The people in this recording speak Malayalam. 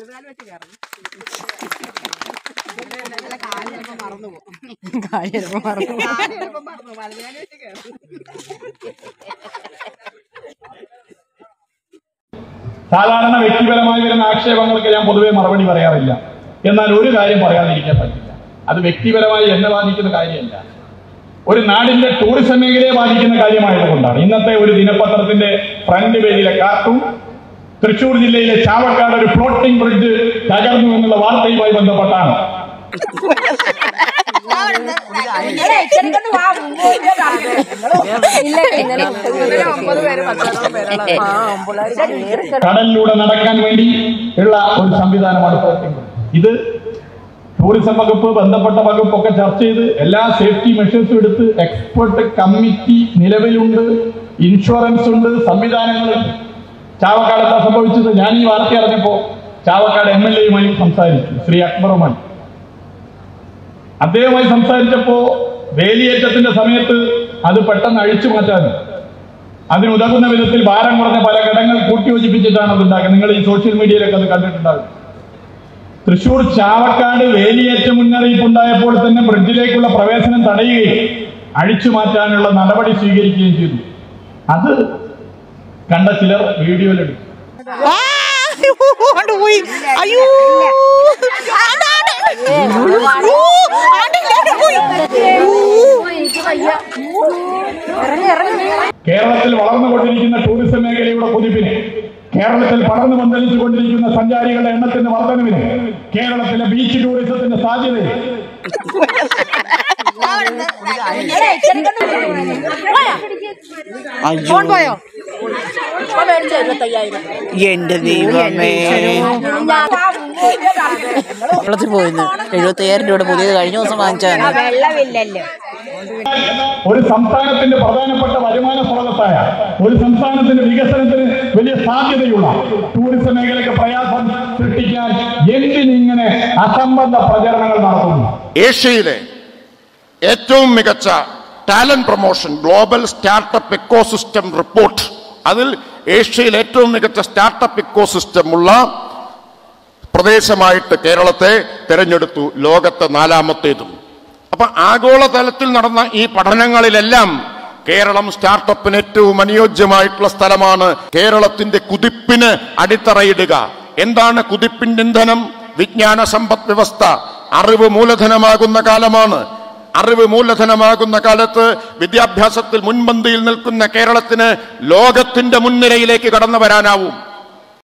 വലുതാലും വെച്ച് കയറും കാല് ചിലപ്പോ മറന്നു പോകും കാര്യം ചിലപ്പോ മറന്നു പോകും. കാല് ചിലപ്പോ മറന്നു വലുതാലും വെച്ച് കയറും സാധാരണ വ്യക്തിപരമായി വരുന്ന ആക്ഷേപങ്ങൾക്ക് ഞാൻ പൊതുവെ മറുപടി പറയാറില്ല എന്നാൽ ഒരു കാര്യം പറയാതിരിക്കാൻ പറ്റില്ല അത് വ്യക്തിപരമായി എന്നെ ബാധിക്കുന്ന കാര്യമല്ല ഒരു നാടിന്റെ ടൂറിസം മേഖലയെ ബാധിക്കുന്ന കാര്യമായതുകൊണ്ടാണ് ഇന്നത്തെ ഒരു ദിനപത്രത്തിന്റെ ഫ്രണ്ട് പേജിലെ കാർട്ടൂൺ തൃശൂർ ജില്ലയിലെ ചാവക്കാട് ഒരു ഫ്ലോട്ടിംഗ് ബ്രിഡ്ജ് തകർന്നു എന്നുള്ള വാർത്തയുമായി ബന്ധപ്പെട്ടാണ് ഒമ്പത് പേര് പത്തോളം പേരുള്ള കടലിലൂടെ നടക്കാൻ വേണ്ടി ഉള്ള ഒരു സംവിധാനമാണ് ഫ്ലോട്ടിംഗ് ബ്രിഡ്ജ് ഇത് ടൂറിസം വകുപ്പ് ബന്ധപ്പെട്ട വകുപ്പൊക്കെ ചർച്ച ചെയ്ത് എല്ലാ സേഫ്റ്റി മെഷേഴ്സും എടുത്ത് എക്സ്പെർട്ട് കമ്മിറ്റി നിലവിലുണ്ട് ഇൻഷുറൻസ് ഉണ്ട് സംവിധാനങ്ങളുണ്ട് ചാവക്കാട് എന്താ സംഭവിച്ചത് ഞാൻ ഈ വാർത്ത അറിഞ്ഞപ്പോ ചാവക്കാട് എം എൽ എയുമായി സംസാരിച്ചു ശ്രീ അക്ബറുമായി അദ്ദേഹവുമായി സംസാരിച്ചപ്പോ വേലിയേറ്റത്തിന്റെ സമയത്ത് അത് പെട്ടെന്ന് അഴിച്ചു മാറ്റാനും അതിനുതകുന്ന വിധത്തിൽ ഭാരം കുറഞ്ഞ പല ഘടകങ്ങൾ കൂട്ടിയോജിപ്പിച്ചിട്ടാണ് അത് ഉണ്ടാക്കുന്നത് നിങ്ങൾ ഈ സോഷ്യൽ മീഡിയയിലൊക്കെ അത് കണ്ടിട്ടുണ്ടാകും തൃശൂർ ചാവക്കാട് വേലിയേറ്റ മുന്നറിയിപ്പ് ഉണ്ടായപ്പോൾ തന്നെ ബ്രിഡ്ജിലേക്കുള്ള പ്രവേശനം തടയുകയും അഴിച്ചു മാറ്റാനുള്ള നടപടി സ്വീകരിക്കുകയും ചെയ്തു അത് കണ്ട ചിലർ വീഡിയോയിലെടുത്തു ആ, അങ്ങോട്ട് പോയി അയ്യോ ആണ്ട്, ആണ്ട്. ഊ, ആണ്ട് ഇല്ലാണ്ട് പോയി. കേരളത്തിൽ വളർന്നുകൊണ്ടിരിക്കുന്ന ടൂറിസം മേഖലയുടെ കുതിപ്പിന് കേരളത്തിൽ പടർന്നു പന്തലിച്ചു കൊണ്ടിരിക്കുന്ന സഞ്ചാരികളുടെ എണ്ണത്തിന്റെ വർധനവിന് കേരളത്തിലെ ബീച്ച് ടൂറിസത്തിന്റെ സാധ്യതയെ അയ്യോ എന്റെ ദൈവമേ വെള്ളത്തിൽ പോയിരുന്നു എഴുപത്തി അയ്യായിരം രൂപയുടെ പുതിയത് കഴിഞ്ഞ ദിവസം വാങ്ങിച്ചാണ് വെള്ളമില്ലല്ലോ ഒരു സംസ്ഥാനത്തിന്റെ പ്രധാനപ്പെട്ട വരുമാന സ്രോതസ്സായ ഒരു സംസ്ഥാനത്തിന്റെ വികസനത്തിന് വലിയ സാധ്യതയുള്ള ടൂറിസം മേഖലയ്ക്ക് പ്രയാസം സൃഷ്ടിക്കാൻ എന്തിനിങ്ങനെ അസംബന്ധ പ്രചരണങ്ങൾ നടത്തുന്നു ഏഷ്യയിലെ ഏറ്റവും മികച്ച talent promotion global startup ecosystem report അതിൽ ഏഷ്യയിൽ ഏറ്റവും മികച്ച സ്റ്റാർട്ടപ്പ് ഇക്കോസിസ്റ്റം ഉള്ള പ്രദേശമായിട്ട് കേരളത്തെ തിരഞ്ഞെടുത്തു ലോകത്തെ നാലാമത്തേതും അപ്പൊ ആഗോളതലത്തിൽ നടന്ന ഈ പഠനങ്ങളിലെല്ലാം കേരളം സ്റ്റാർട്ടപ്പിന് ഏറ്റവും അനുയോജ്യമായിട്ടുള്ള സ്ഥലമാണ് കേരളത്തിന്റെ കുതിപ്പിന് അടിത്തറയിടുക എന്താണ് കുതിപ്പിന്റെ ഇന്ധനം വിജ്ഞാന സമ്പദ് വ്യവസ്ഥ അറിവ് മൂലധനമാകുന്ന കാലമാണ് അറിവ് മൂലധനമാകുന്ന കാലത്ത് വിദ്യാഭ്യാസത്തിൽ മുൻപന്തിയിൽ നിൽക്കുന്ന കേരളത്തിന് ലോകത്തിന്റെ മുൻനിരയിലേക്ക് കടന്നു വരാനാവും